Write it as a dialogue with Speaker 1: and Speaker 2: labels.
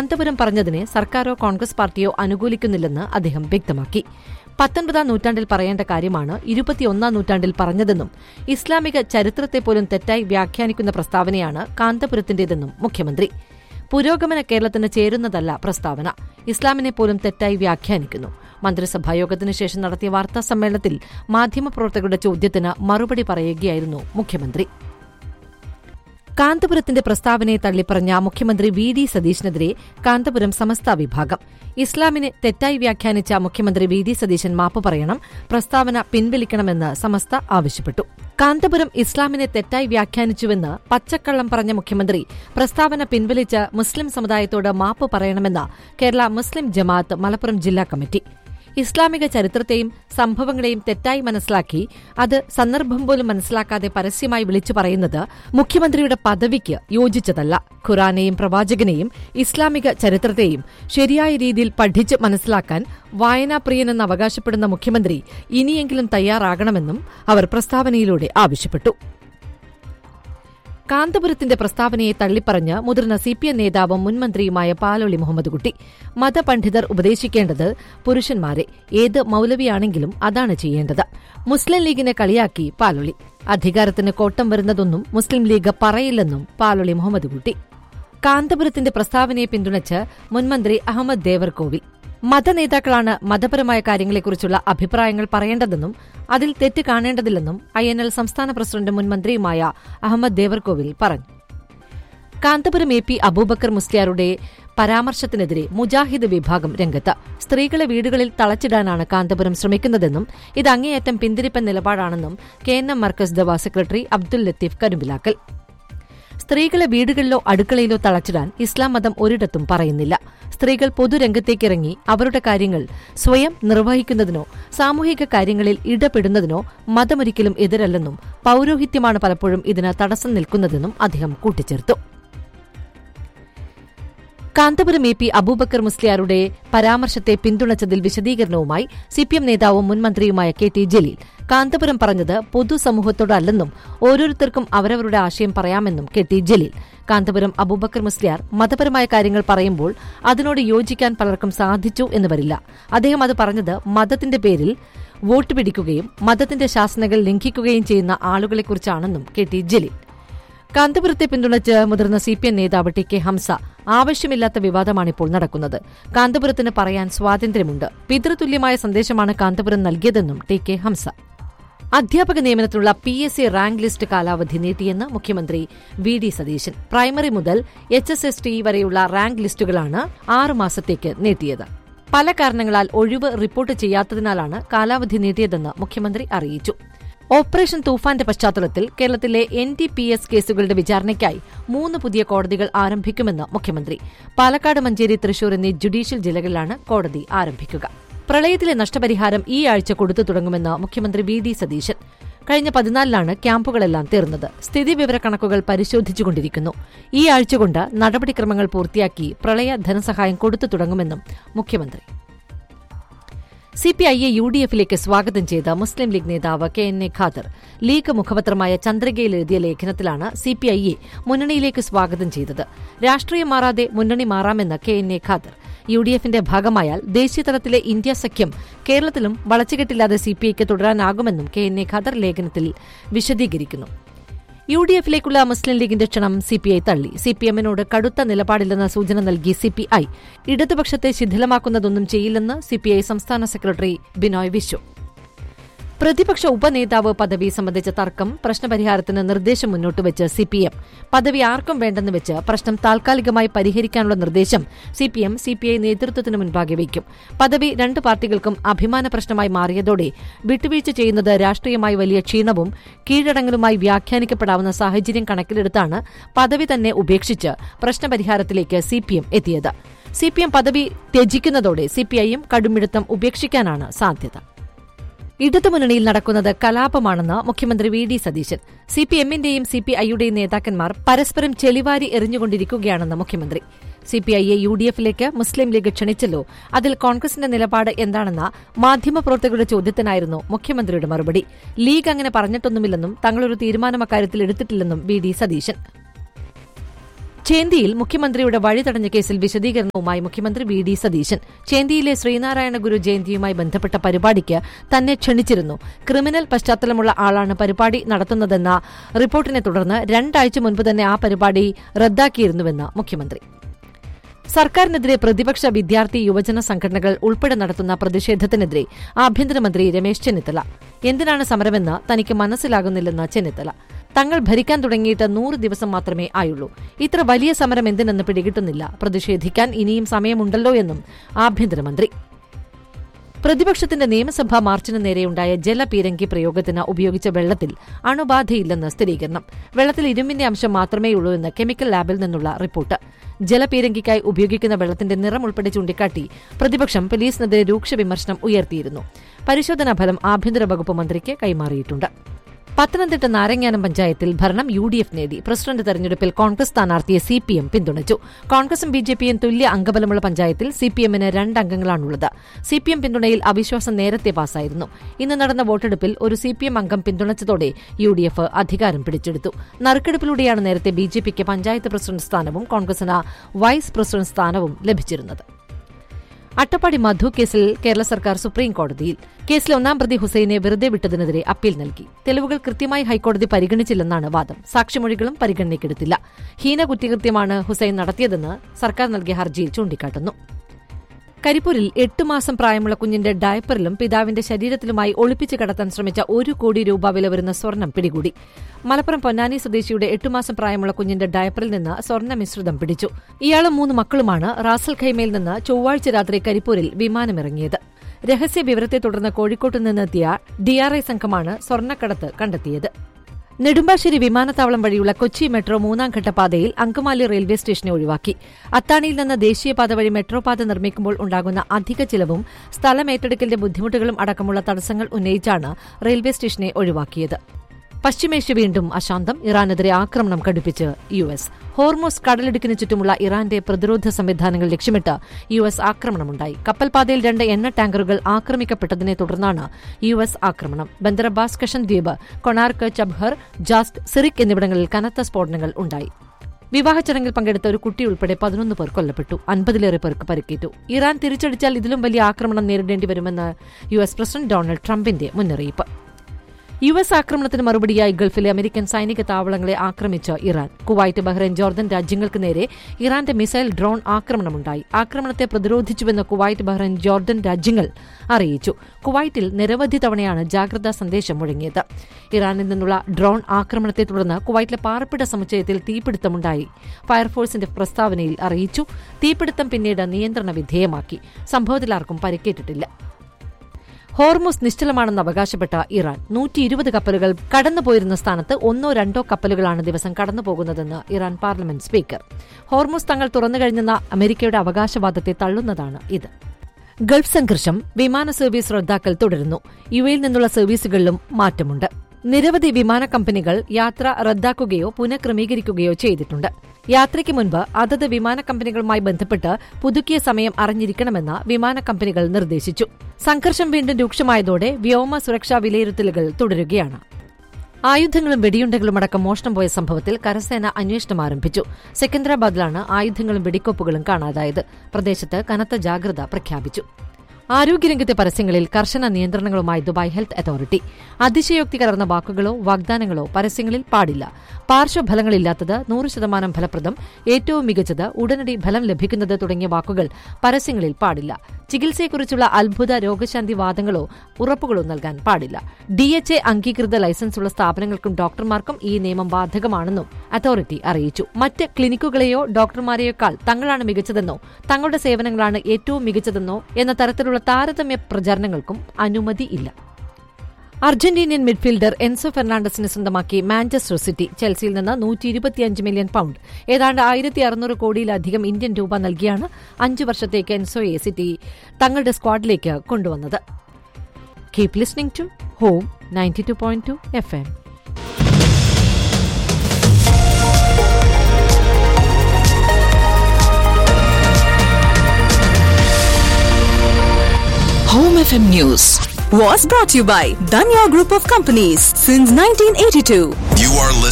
Speaker 1: കാന്തപുരം പറഞ്ഞതിനെ സർക്കാരോ കോൺഗ്രസ് പാർട്ടിയോ അനുകൂലിക്കുന്നില്ലെന്ന് അദ്ദേഹം വ്യക്തമാക്കി പത്തൊൻപതാം നൂറ്റാണ്ടിൽ പറയേണ്ട കാര്യമാണ് ഇരുപത്തിയൊന്നാം നൂറ്റാണ്ടിൽ പറഞ്ഞതെന്നും ഇസ്ലാമിക ചരിത്രത്തെ പോലും തെറ്റായി വ്യാഖ്യാനിക്കുന്ന പ്രസ്താവനയാണ് കാന്തപുരത്തിന്റേതെന്നും മുഖ്യമന്ത്രി പുരോഗമന കേരളത്തിന് ചേരുന്നതല്ല പ്രസ്താവന ഇസ്ലാമിനെ പോലും തെറ്റായി വ്യാഖ്യാനിക്കുന്നു മന്ത്രിസഭായോഗത്തിനു ശേഷം നടത്തിയ വാർത്താ സമ്മേളനത്തിൽ മാധ്യമപ്രവർത്തകരുടെ ചോദ്യത്തിന് മറുപടി പറയുകയായിരുന്നു മുഖ്യമന്ത്രി കാന്തപുരത്തിന്റെ പ്രസ്താവനയെ തള്ളിപ്പറഞ്ഞ മുഖ്യമന്ത്രി വി ഡി സതീശനെതിരെ കാന്തപുരം സമസ്ത വിഭാഗം ഇസ്ലാമിനെ തെറ്റായി വ്യാഖ്യാനിച്ച മുഖ്യമന്ത്രി വി ഡി സതീശൻ മാപ്പ് പറയണം പ്രസ്താവന പിൻവലിക്കണമെന്ന് സമസ്ത ആവശ്യപ്പെട്ടു കാന്തപുരം ഇസ്ലാമിനെ തെറ്റായി വ്യാഖ്യാനിച്ചുവെന്ന് പച്ചക്കള്ളം പറഞ്ഞ മുഖ്യമന്ത്രി പ്രസ്താവന പിൻവലിച്ച് മുസ്ലിം സമുദായത്തോട് മാപ്പ് പറയണമെന്ന് കേരള മുസ്ലിം ജമാഅത്ത് മലപ്പുറം ജില്ലാ കമ്മിറ്റി ഇസ്ലാമിക ചരിത്രത്തെയും സംഭവങ്ങളെയും തെറ്റായി മനസ്സിലാക്കി അത് സന്ദർഭം പോലും മനസ്സിലാക്കാതെ പരസ്യമായി വിളിച്ചു പറയുന്നത് മുഖ്യമന്ത്രിയുടെ പദവിക്ക് യോജിച്ചതല്ല ഖുറാനെയും പ്രവാചകനെയും ഇസ്ലാമിക ചരിത്രത്തെയും ശരിയായ രീതിയിൽ പഠിച്ച് മനസ്സിലാക്കാൻ വായനാപ്രിയനെന്ന് അവകാശപ്പെടുന്ന മുഖ്യമന്ത്രി ഇനിയെങ്കിലും തയ്യാറാകണമെന്നും അവർ പ്രസ്താവനയിലൂടെ ആവശ്യപ്പെട്ടു കാന്തപുരത്തിന്റെ പ്രസ്താവനയെ തള്ളിപ്പറഞ്ഞ് മുതിർന്ന സി പി എം നേതാവും മുൻമന്ത്രിയുമായ പാലോളി മുഹമ്മദ് കുട്ടി മതപണ്ഡിതർ ഉപദേശിക്കേണ്ടത് പുരുഷന്മാരെ ഏത് മൌലവിയാണെങ്കിലും അതാണ് ചെയ്യേണ്ടത് മുസ്ലിം ലീഗിനെ കളിയാക്കി പാലോളി അധികാരത്തിന് കോട്ടം വരുന്നതൊന്നും മുസ്ലിം ലീഗ് പറയില്ലെന്നും പാലോളി മുഹമ്മദ് കുട്ടി കാന്തപുരത്തിന്റെ പ്രസ്താവനയെ പിന്തുണച്ച് മുൻമന്ത്രി അഹമ്മദ് ദേവർകോവിൽ മതനേതാക്കളാണ് മതപരമായ കാര്യങ്ങളെക്കുറിച്ചുള്ള അഭിപ്രായങ്ങൾ പറയേണ്ടതെന്നും അതിൽ തെറ്റ് കാണേണ്ടതില്ലെന്നും ഐ എൻ എൽ സംസ്ഥാന പ്രസിഡന്റ് മുൻമന്ത്രിയുമായ അഹമ്മദ് ദേവർകോവിൽ പറഞ്ഞു കാന്തപുരം എ പി അബൂബക്കർ മുസ്ലിയാരുടെ പരാമർശത്തിനെതിരെ മുജാഹിദ് വിഭാഗം രംഗത്ത് സ്ത്രീകളെ വീടുകളിൽ തളച്ചിടാനാണ് കാന്തപുരം ശ്രമിക്കുന്നതെന്നും ഇത് അങ്ങേയറ്റം പിന്തിരിപ്പൻ നിലപാടാണെന്നും K N M Markaz Dawa secretary Abdul Latheef Karumbilakkal സ്ത്രീകളെ വീടുകളിലോ അടുക്കളയിലോ തളച്ചിടാൻ ഇസ്ലാം മതം ഒരിടത്തും പറയുന്നില്ല സ്ത്രീകൾ പൊതുരംഗത്തേക്കിറങ്ങി അവരുടെ കാര്യങ്ങൾ സ്വയം നിർവഹിക്കുന്നതിനോ സാമൂഹിക കാര്യങ്ങളിൽ ഇടപെടുന്നതിനോ മതമൊരിക്കലും എതിരല്ലെന്നും പൌരോഹിത്യമാണ് പലപ്പോഴും ഇതിന് തടസ്സം നിൽക്കുന്നതെന്നും അദ്ദേഹം കൂട്ടിച്ചേർത്തു കാന്തപുരം എ പി അബൂബക്കർ മുസ്ലിയാരുടെ പരാമർശത്തെ പിന്തുണച്ചതിൽ വിശദീകരണവുമായി സിപിഎം നേതാവും മുൻമന്ത്രിയുമായ കെ ടി ജലീൽ കാന്തപുരം പറഞ്ഞത് പൊതുസമൂഹത്തോടല്ലെന്നും ഓരോരുത്തർക്കും അവരവരുടെ ആശയം പറയാമെന്നും കെ ടി ജലീൽ കാന്തപുരം അബൂബക്കർ മുസ്ലിയാർ മതപരമായ കാര്യങ്ങൾ പറയുമ്പോൾ അതിനോട് യോജിക്കാൻ പലർക്കും സാധിച്ചു എന്ന് വരില്ല അദ്ദേഹം അത് പറഞ്ഞത് മതത്തിന്റെ പേരിൽ വോട്ട് പിടിക്കുകയും മതത്തിന്റെ ശാസനകൾ ലംഘിക്കുകയും ചെയ്യുന്ന ആളുകളെക്കുറിച്ചാണെന്നും കെ ടി ജലീൽ കാന്തപുരത്തെ പിന്തുണച്ച് മുതിർന്ന സി പി എം നേതാവ് ടി കെ ഹംസ ആവശ്യമില്ലാത്ത വിവാദമാണിപ്പോൾ നടക്കുന്നത് കാന്തപുരത്തിന് പറയാൻ സ്വാതന്ത്ര്യമുണ്ട് പിതൃതുല്യമായ സന്ദേശമാണ് കാന്തപുരം നൽകിയതെന്നും ടി കെ ഹംസ അധ്യാപക നിയമനത്തിനുള്ള P S C rank list കാലാവധി നീട്ടിയെന്ന് മുഖ്യമന്ത്രി വി ഡി സതീശൻ പ്രൈമറി മുതൽ എച്ച് എസ് എസ് ടി വരെയുള്ള റാങ്ക് ലിസ്റ്റുകളാണ് ആറ് മാസത്തേക്ക് നീട്ടിയത് പല കാരണങ്ങളാൽ ഒഴിവ് റിപ്പോർട്ട് ചെയ്യാത്തതിനാലാണ് കാലാവധി നീട്ടിയതെന്ന് മുഖ്യമന്ത്രി അറിയിച്ചു ഓപ്പറേഷൻ തൂഫാന്റെ പശ്ചാത്തലത്തിൽ കേരളത്തിലെ എൻ ഡി പി എസ് കേസുകളുടെ വിചാരണയ്ക്കായി മൂന്ന് പുതിയ കോടതികൾ ആരംഭിക്കുമെന്ന് മുഖ്യമന്ത്രി പാലക്കാട് മഞ്ചേരി തൃശൂർ എന്നീ ജുഡീഷ്യൽ ജില്ലകളിലാണ് കോടതി ആരംഭിക്കുക പ്രളയത്തിലെ നഷ്ടപരിഹാരം ഈ ആഴ്ച കൊടുത്തു തുടങ്ങുമെന്ന് മുഖ്യമന്ത്രി വി ഡി സതീശൻ കഴിഞ്ഞ പതിനാലിനാണ് ക്യാമ്പുകളെല്ലാം തീർന്നത് സ്ഥിതിവിവര കണക്കുകൾ പരിശോധിച്ചുകൊണ്ടിരിക്കുന്നു ഈ ആഴ്ച കൊണ്ട് നടപടിക്രമങ്ങൾ പൂർത്തിയാക്കി പ്രളയ ധനസഹായം കൊടുത്തു തുടങ്ങുമെന്നും മുഖ്യമന്ത്രി സിപിഐയെ യു ഡി എഫിലേക്ക് സ്വാഗതം ചെയ്ത മുസ്ലിം ലീഗ് നേതാവ് K N A Khader League മുഖപത്രമായ ചന്ദ്രികയിൽ എഴുതിയ ലേഖനത്തിലാണ് സിപിഐയെ മുന്നണിയിലേക്ക് സ്വാഗതം ചെയ്തത് രാഷ്ട്രീയം മാറാതെ മുന്നണി മാറാമെന്ന് K N A Khader U D എഫിന്റെ ഭാഗമായാൽ ദേശീയതലത്തിലെ ഇന്ത്യ സഖ്യം കേരളത്തിലും വളച്ചുകെട്ടില്ലാതെ സിപിഐക്ക് തുടരാനാകുമെന്നും കെ എൻ എ ഖാദർ ലേഖനത്തിൽ വിശദീകരിക്കുന്നു യു ഡി എഫിലേക്കുള്ള മുസ്ലിം ലീഗിന്റെ ക്ഷണം സിപിഐ തള്ളി സിപിഎമ്മിനോട് കടുത്ത നിലപാടില്ലെന്ന സൂചന നൽകി സിപിഐ ഇടതുപക്ഷത്തെ ശിഥിലമാക്കുന്നതൊന്നും ചെയ്യില്ലെന്ന് സിപിഐ സംസ്ഥാന സെക്രട്ടറി ബിനോയ് വിശ്വം പ്രതിപക്ഷ ഉപനേതാവ് പദവി സംബന്ധിച്ച തർക്കം പ്രശ്നപരിഹാരത്തിന് നിർദ്ദേശം മുന്നോട്ടുവച്ച് സിപിഎം പദവി ആർക്കും വേണ്ടെന്ന് വെച്ച് പ്രശ്നം താൽക്കാലികമായി പരിഹരിക്കാനുള്ള നിർദ്ദേശം സിപിഎം സിപിഐ നേതൃത്വത്തിന് മുൻപാകെ വയ്ക്കും പദവി രണ്ട് പാർട്ടികൾക്കും അഭിമാന പ്രശ്നമായി മാറിയതോടെ വിട്ടുവീഴ്ച ചെയ്യുന്നത് രാഷ്ട്രീയമായി വലിയ ക്ഷീണവും കീഴടങ്ങലുമായി വ്യാഖ്യാനിക്കപ്പെടാവുന്ന സാഹചര്യം കണക്കിലെടുത്താണ് പദവി തന്നെ ഉപേക്ഷിച്ച് പ്രശ്നപരിഹാരത്തിലേക്ക് സിപിഎം എത്തിയത് സിപിഎം പദവി ത്യജിക്കുന്നതോടെ സിപിഐയും കടുമിടുത്തം ഉപേക്ഷിക്കാനാണ് സാധ്യത ഇടതുമുന്നണിയിൽ നടക്കുന്നത് കലാപമാണെന്ന് മുഖ്യമന്ത്രി വി ഡി സതീശൻ സിപിഎമ്മിന്റെയും സിപിഐയുടെയും നേതാക്കന്മാർ പരസ്പരം ചെളിവാരി എറിഞ്ഞുകൊണ്ടിരിക്കുകയാണെന്ന് മുഖ്യമന്ത്രി സിപിഐയെ യു ഡി എഫിലേക്ക് മുസ്ലിം ലീഗ് ക്ഷണിച്ചല്ലോ അതിൽ കോൺഗ്രസിന്റെ നിലപാട് എന്താണെന്ന മാധ്യമപ്രവർത്തകരുടെ ചോദ്യത്തിനായിരുന്നു മുഖ്യമന്ത്രിയുടെ മറുപടി ലീഗ് അങ്ങനെ പറഞ്ഞിട്ടൊന്നുമില്ലെന്നും തങ്ങളൊരു തീരുമാനം അക്കാര്യത്തിൽ എടുത്തിട്ടില്ലെന്നും വി ഡി സതീശൻ ചേന്തിയിൽ മുഖ്യമന്ത്രിയുടെ വഴി തടഞ്ഞ കേസിൽ വിശദീകരണവുമായി മുഖ്യമന്ത്രി വി ഡി സതീശൻ ചേന്തിയിലെ ശ്രീനാരായണ ഗുരു ജയന്തിയുമായി ബന്ധപ്പെട്ട പരിപാടിക്ക് തന്നെ ക്ഷണിച്ചിരുന്നു ക്രിമിനൽ പശ്ചാത്തലമുള്ള ആളാണ് പരിപാടി നടത്തുന്നതെന്ന റിപ്പോർട്ടിനെ തുടർന്ന് രണ്ടാഴ്ച മുൻപ് തന്നെ ആ പരിപാടി റദ്ദാക്കിയിരുന്നുവെന്ന് മുഖ്യമന്ത്രി സർക്കാരിനെതിരെ പ്രതിപക്ഷ വിദ്യാർത്ഥി യുവജന സംഘടനകൾ ഉൾപ്പെടെ നടത്തുന്ന പ്രതിഷേധത്തിനെതിരെ ആഭ്യന്തരമന്ത്രി രമേശ് ചെന്നിത്തല എന്തിനാണ് സമരമെന്ന് തനിക്ക് മനസ്സിലാകുന്നില്ലെന്ന് ചെന്നിത്തല തങ്ങൾ ഭരിക്കാൻ തുടങ്ങിയിട്ട് നൂറ് ദിവസം മാത്രമേ ആയുള്ളൂ ഇത്ര വലിയ സമരം എന്തിനെന്ന് പിടികിട്ടുന്നില്ല പ്രതിഷേധിക്കാൻ ഇനിയും സമയമുണ്ടല്ലോ എന്നും ആഭ്യന്തരമന്ത്രി പ്രതിപക്ഷത്തിന്റെ നിയമസഭാ മാർച്ചിന് നേരെയുണ്ടായ ജലപീരങ്കി പ്രയോഗത്തിന് ഉപയോഗിച്ച വെള്ളത്തിൽ അണുബാധയില്ലെന്ന് സ്ഥിരീകരണം വെള്ളത്തിൽ ഇരുമ്പിന്റെ അംശം മാത്രമേയുള്ളൂ എന്ന് കെമിക്കൽ ലാബിൽ നിന്നുള്ള റിപ്പോർട്ട് ജലപീരങ്കിക്കായി ഉപയോഗിക്കുന്ന വെള്ളത്തിന്റെ നിറം ഉൾപ്പെടെ ചൂണ്ടിക്കാട്ടി പ്രതിപക്ഷം പോലീസിനെതിരെ രൂക്ഷ വിമർശനം ഉയർത്തിയിരുന്നു പരിശോധനാ ഫലം ആഭ്യന്തര വകുപ്പ് മന്ത്രിക്ക് കൈമാറിയിട്ടുണ്ട് പത്തനംതിട്ട നാരങ്ങാനം പഞ്ചായത്തിൽ ഭരണം യു ഡി എഫ് നേടി പ്രസിഡന്റ് തെരഞ്ഞെടുപ്പിൽ കോൺഗ്രസ് സ്ഥാനാർത്ഥിയെ സി പി എം പിന്തുണച്ചു കോൺഗ്രസും ബി ജെ പിയും തുല്യ അംഗബലമുള്ള പഞ്ചായത്തിൽ സി പി എമ്മിന് രണ്ട് അംഗങ്ങളാണുള്ളത് സി പി എം പിന്തുണയിൽ അവിശ്വാസം നേരത്തെ പാസായിരുന്നു ഇന്ന് നടന്ന വോട്ടെടുപ്പിൽ ഒരു സി പി എം അംഗം പിന്തുണച്ചതോടെ യു ഡി എഫ് അധികാരം പിടിച്ചെടുത്തു നറുക്കെടുപ്പിലൂടെയാണ് നേരത്തെ ബി ജെ പിക്ക് പഞ്ചായത്ത് പ്രസിഡന്റ് സ്ഥാനവും കോൺഗ്രസിന് വൈസ് പ്രസിഡന്റ് സ്ഥാനവും ലഭിച്ചിരുന്നത് അട്ടപ്പാടി മധു കേസിൽ കേരള സർക്കാർ സുപ്രീം കോടതിയിൽ കേസിലെ ഒന്നാം പ്രതി ഹുസൈനെ വെറുതെ വിട്ടതിനെതിരെ അപ്പീൽ നൽകി തെളിവുകൾ കൃത്യമായി ഹൈക്കോടതി പരിഗണിച്ചില്ലെന്നാണ് വാദം സാക്ഷിമൊഴികളും പരിഗണനയ്ക്കെടുത്തില്ല ഹീന കുറ്റകൃത്യമാണ് ഹുസൈൻ നടത്തിയതെന്ന് സർക്കാർ നൽകിയ ഹർജിയിൽ ചൂണ്ടിക്കാട്ടുന്നു കരിപ്പൂരിൽ എട്ട് മാസം പ്രായമുള്ള കുഞ്ഞിന്റെ ഡയപ്പറിലും പിതാവിന്റെ ശരീരത്തിലുമായി ഒളിപ്പിച്ച് കടത്താൻ ശ്രമിച്ച ഒരു കോടി രൂപ വില വരുന്ന സ്വർണം പിടികൂടി മലപ്പുറം പൊന്നാനി സ്വദേശിയുടെ എട്ട് മാസം പ്രായമുള്ള കുഞ്ഞിന്റെ ഡയപ്പറിൽ നിന്ന് സ്വർണ്ണ മിശ്രിതം പിടിച്ചു ഇയാളും മൂന്ന് മക്കളുമാണ് റാസൽ ഖൈമയിൽ നിന്ന് ചൊവ്വാഴ്ച രാത്രി കരിപ്പൂരിൽ വിമാനമിറങ്ങിയത് രഹസ്യ വിവരത്തെ തുടർന്ന് കോഴിക്കോട്ട് നിന്നെത്തിയ ഡിആർഐ സംഘമാണ് സ്വർണ്ണക്കടത്ത് കണ്ടെത്തിയത് നെടുമ്പാശ്ശേരി വിമാനത്താവളം വഴിയുള്ള കൊച്ചി മെട്രോ മൂന്നാം ഘട്ട പാതയിൽ അങ്കമാലി റെയിൽവേ സ്റ്റേഷനെ ഒഴിവാക്കി അത്താണിയിൽ നിന്ന് ദേശീയപാത വഴി മെട്രോ പാത നിർമ്മിക്കുമ്പോൾ ഉണ്ടാകുന്ന അധിക ചിലവും സ്ഥലം ഏറ്റെടുക്കലിന്റെ ബുദ്ധിമുട്ടുകളും അടക്കമുള്ള തടസ്സങ്ങൾ ഉന്നയിച്ചാണ് റെയിൽവേ സ്റ്റേഷനെ ഒഴിവാക്കിയത് പശ്ചിമേഷ്യ വീണ്ടും അശാന്തം ഇറാനെതിരെ ആക്രമണം കടുപ്പിച്ച് യു എസ് ഹോർമോസ് കടലിടുക്കിന് ചുറ്റുമുള്ള ഇറാന്റെ പ്രതിരോധ സംവിധാനങ്ങൾ ലക്ഷ്യമിട്ട് യു എസ് ആക്രമണമുണ്ടായി കപ്പൽപാതയിൽ രണ്ട് എണ്ണ ടാങ്കറുകൾ ആക്രമിക്കപ്പെട്ടതിനെ തുടർന്നാണ് യു എസ് ആക്രമണം ബന്ദർ അബ്ബാസ് കഷൻ ദ്വീപ് കൊണാർക്ക് ചബ്ഹർ ജാസ്റ്റ് സിറിക് എന്നിവിടങ്ങളിൽ കനത്ത സ്ഫോടനങ്ങൾ ഉണ്ടായി വിവാഹ ചടങ്ങിൽ പങ്കെടുത്ത ഒരു കുട്ടി ഉൾപ്പെടെ പതിനൊന്ന് പേർ കൊല്ലപ്പെട്ടു അൻപതിലേറെ പേർക്ക് പരിക്കേറ്റു ഇറാൻ തിരിച്ചടിച്ചാൽ ഇതിലും വലിയ ആക്രമണം നേരിടേണ്ടി വരുമെന്ന് യു എസ് പ്രസിഡന്റ് ഡൊണാൾഡ് ട്രംപിന്റെ മുന്നറിയിപ്പ് യു എസ് ആക്രമണത്തിന് മറുപടിയായി ഗൾഫിലെ അമേരിക്കൻ സൈനിക താവളങ്ങളെ ആക്രമിച്ച് ഇറാൻ കുവൈറ്റ് ബഹ്റൈൻ ജോർദൻ രാജ്യങ്ങൾക്ക് നേരെ ഇറാന്റെ മിസൈൽ ഡ്രോൺ ആക്രമണമുണ്ടായി ആക്രമണത്തെ പ്രതിരോധിച്ചുവെന്ന് കുവൈറ്റ് ബഹ്റൈൻ ജോർദൻ രാജ്യങ്ങൾ അറിയിച്ചു കുവൈറ്റിൽ നിരവധി തവണയാണ് ജാഗ്രതാ സന്ദേശം മുഴങ്ങിയത് ഇറാനിൽ നിന്നുള്ള ഡ്രോൺ ആക്രമണത്തെ തുടർന്ന് കുവൈറ്റിലെ പാർപ്പിട സമുച്ചയത്തിൽ തീപിടുത്തമുണ്ടായി ഫയർഫോഴ്സിന്റെ പ്രസ്താവനയിൽ അറിയിച്ചു തീപിടുത്തം പിന്നീട് നിയന്ത്രണ വിധേയമാക്കി സംഭവത്തിൽ ആർക്കും പരിക്കേറ്റിട്ടില്ല ഹോർമുസ് നിശ്ചലമാണെന്ന് അവകാശപ്പെട്ട ഇറാൻ നൂറ്റി ഇരുപത് കപ്പലുകൾ കടന്നുപോയിരുന്ന സ്ഥാനത്ത് ഒന്നോ രണ്ടോ കപ്പലുകളാണ് ദിവസം കടന്നുപോകുന്നതെന്ന് ഇറാൻ പാർലമെന്റ് സ്പീക്കർ ഹോർമുസ് തങ്ങൾ തുറന്നു കഴിഞ്ഞെന്ന അമേരിക്കയുടെ അവകാശവാദത്തെ തള്ളുന്നതാണ് ഇത് ഗൾഫ് സംഘർഷം വിമാന സർവീസ് റദ്ദാക്കൽ തുടരുന്നു യു എയിൽ നിന്നുള്ള സർവീസുകളിലും മാറ്റമുണ്ട് നിരവധി വിമാന കമ്പനികൾ യാത്ര റദ്ദാക്കുകയോ പുനഃക്രമീകരിക്കുകയോ ചെയ്തിട്ടുണ്ട് യാത്രയ്ക്ക് മുൻപ് അതത് വിമാന കമ്പനികളുമായി ബന്ധപ്പെട്ട് പുതുക്കിയ സമയം അറിഞ്ഞിരിക്കണമെന്ന് വിമാന കമ്പനികൾ നിർദ്ദേശിച്ചു സംഘർഷം വീണ്ടും രൂക്ഷമായതോടെ വ്യോമ സുരക്ഷാ വിലയിരുത്തലുകൾ തുടരുകയാണ് ആയുധങ്ങളും വെടിയുണ്ടകളും അടക്കം മോഷണം പോയ സംഭവത്തിൽ കരസേന അന്വേഷണം ആരംഭിച്ചു സെക്കന്ദരാബാദിലാണ് ആയുധങ്ങളും വെടിക്കോപ്പുകളും കാണാതായത് പ്രദേശത്ത് കനത്ത ജാഗ്രത പ്രഖ്യാപിച്ചു ആരോഗ്യരംഗത്തെ പരസ്യങ്ങളിൽ കർശന നിയന്ത്രണങ്ങളുമായി ദുബായ് ഹെൽത്ത് അതോറിറ്റി അതിശയോക്തി കലർന്ന വാക്കുകളോ വാഗ്ദാനങ്ങളോ പരസ്യങ്ങളിൽ പാടില്ല പാർശ്വഫലങ്ങളില്ലാത്തത് നൂറ് ശതമാനം ഫലപ്രദം ഏറ്റവും മികച്ചത് ഉടനടി ഫലം ലഭിക്കുന്നത് തുടങ്ങിയ വാക്കുകൾ പരസ്യങ്ങളിൽ പാടില്ല ചികിത്സയെക്കുറിച്ചുള്ള അത്ഭുത രോഗശാന്തി വാദങ്ങളോ ഉറപ്പുകളോ നൽകാൻ പാടില്ല ഡി എച്ച് എ അംഗീകൃത ലൈസൻസുള്ള സ്ഥാപനങ്ങൾക്കും ഡോക്ടർമാർക്കും ഈ നിയമം ബാധകമാണെന്നും അതോറിറ്റി അറിയിച്ചു മറ്റ് ക്ലിനിക്കുകളെയോ ഡോക്ടർമാരെയേക്കാൾ തങ്ങളാണ് മികച്ചതെന്നോ തങ്ങളുടെ സേവനങ്ങളാണ് ഏറ്റവും മികച്ചതെന്നോ എന്ന തരത്തിലുള്ള താരതമ്യ പ്രചാരണങ്ങൾക്കും അനുമതിയില്ല അർജന്റീനിയൻ മിഡ്ഫീൽഡർ എൻസോ ഫെർണാണ്ടസിനെ സ്വന്തമാക്കി മാഞ്ചസ്റ്റർ സിറ്റി ചെൽസിയിൽ നിന്ന് നൂറ്റി ഇരുപത്തിയഞ്ച് മില്യൺ പൗണ്ട് ഏതാണ്ട് ആയിരത്തി അറുന്നൂറ് കോടിയിലധികം ഇന്ത്യൻ രൂപ നൽകിയാണ് അഞ്ചു വർഷത്തേക്ക് എൻസോയെ സിറ്റി തങ്ങളുടെ സ്ക്വാഡിലേക്ക് കൊണ്ടുവന്നത് keep listening to Home ninety two point two F M
Speaker 2: Home FM News was brought to you by Danya Group of Companies since 1982.
Speaker 3: You are listening.